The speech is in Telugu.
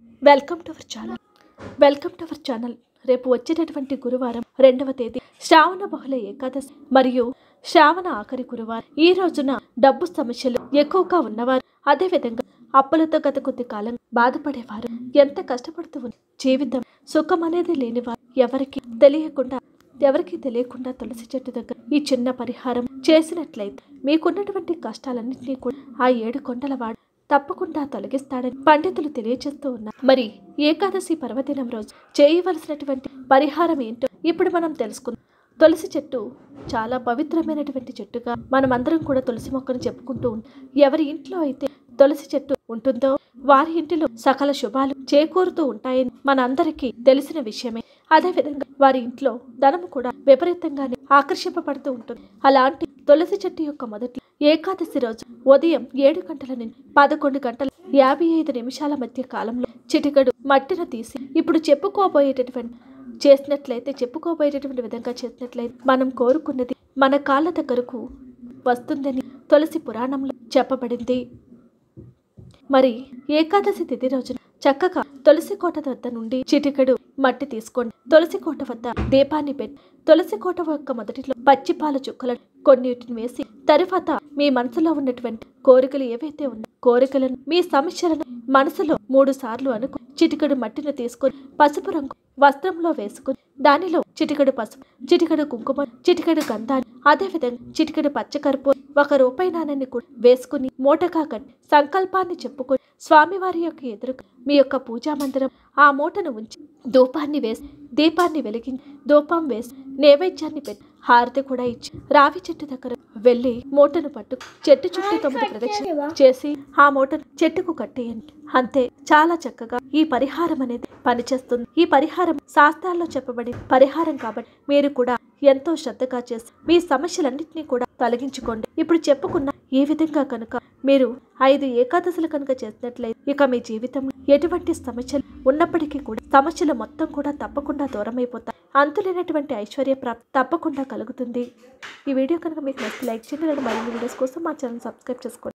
welcome to our channel welcome to our channel రేపు వచ్చేటటువంటి గురువారం రెండవ తేదీ శ్రావణ బహుళ ఏకాదశి మరియు శ్రావణ ఆఖరి గురువారం ఈ రోజున డబ్బు సమస్యలు ఎక్కువగా ఉన్నవారు అదేవిధంగా అప్పులతో గత కొద్ది కాలం బాధపడేవారు ఎంత కష్టపడుతూ ఉన్న జీవితం సుఖం అనేది లేనివారు ఎవరికి తెలియకుండా ఎవరికి తెలియకుండా తులసి చెట్టు దగ్గర ఈ చిన్న పరిహారం చేసినట్లయితే మీకున్నటువంటి కష్టాలన్నింటినీ కూడా ఆ ఏడు కొండల వాడు తప్పకుండా తొలగిస్తాడని పండితులు తెలియజేస్తూ ఉన్నారు మరి ఏకాదశి పర్వదినం రోజు చేయవలసినటువంటి పరిహారం ఏంటో ఇప్పుడు మనం తెలుసుకుందాం తులసి చెట్టు చాలా పవిత్రమైనటువంటి చెట్టుగా మనం అందరం కూడా తులసి మొక్కను చెప్పుకుంటూ ఉంటాం ఎవరి ఇంట్లో అయితే తులసి చెట్టు ఉంటుందో వారి ఇంటిలో సకల శుభాలు చేకూరుతూ ఉంటాయని మనందరికీ తెలిసిన విషయమే అదేవిధంగా వారి ఇంట్లో ధనము కూడా విపరీతంగానే ఆకర్షింపబడుతూ ఉంటుంది అలాంటి తులసి చెట్టు యొక్క మొదటి ఏకాదశి రోజు ఉదయం ఏడు గంటల నుంచి పదకొండు గంటల యాభై ఐదు నిమిషాల మధ్య కాలంలో చిటికడు మట్టిని తీసి ఇప్పుడు చెప్పుకోబోయేటటువంటి చేసినట్లయితే చెప్పుకోబోయేటటువంటి విధంగా చేసినట్లయితే మనం కోరుకున్నది మన కాళ్ళ దగ్గరకు వస్తుందని తులసి పురాణంలో చెప్పబడింది మరి ఏకాదశి తిథి రోజున చక్కగా తులసి కోట వద్ద నుండి చిటికెడు మట్టి తీసుకోండి తులసి కోట వద్ద దీపాన్ని పెట్టి తులసి కోట యొక్క మొదటిలో పచ్చి పాల చుక్కలను కొన్నిటిని వేసి తరువాత మీ మనసులో ఉన్నటువంటి కోరికలు ఏవైతే ఉన్నాయో కోరికలను మీ సమస్యలను మనసులో మూడు సార్లు అనుకు చిటికెడు మట్టిని తీసుకొని పసుపు రంగు వస్త్రంలో వేసుకుని దానిలో చిటికెడు పసుపు చిటికెడు కుంకుమ చిటికెడు గంధాన్ని అదేవిధంగా చిటికెడు పచ్చకరుపు ఒక రూపాయి నాణ్యాన్ని కూడా వేసుకుని మూటగా కట్టి సంకల్పాన్ని చెప్పుకొని స్వామివారి యొక్క ఎదురు మీ యొక్క పూజా మందిరం ఆ మూటను ఉంచి ధూపాన్ని వేసి దీపాన్ని వెలిగించి ధూపం వేసి నైవేద్యాన్ని పెట్టి హారతి కూడా ఇచ్చి రావి చెట్టు దగ్గర వెళ్ళి మూటను పట్టు చెట్టు చుట్టూ తొమ్మిది ప్రదక్షిణ చేసి ఆ మూటను చెట్టుకు కట్టేయండి అంతే చాలా చక్కగా ఈ పరిహారం అనేది పనిచేస్తుంది ఈ పరిహారం శాస్త్రాల్లో చెప్పబడి పరిహారం కాబట్టి మీరు కూడా ఎంతో శ్రద్ధగా చేసి మీ సమస్యలన్నింటినీ కూడా తొలగించుకోండి ఇప్పుడు చెప్పుకున్న ఈ విధంగా కనుక మీరు ఐదు ఏకాదశులు కనుక చేసినట్లయితే ఇక మీ జీవితంలో ఎటువంటి సమస్యలు ఉన్నప్పటికీ కూడా సమస్యలు మొత్తం కూడా తప్పకుండా దూరమైపోతాయి అంతులేనటువంటి ఐశ్వర్య ప్రాప్తి తప్పకుండా కలుగుతుంది ఈ వీడియో కనుక మీకు నచ్చితే లైక్ చేయండి లేదా మరిన్ని వీడియోస్ కోసం మా ఛానల్ సబ్స్క్రైబ్ చేసుకోండి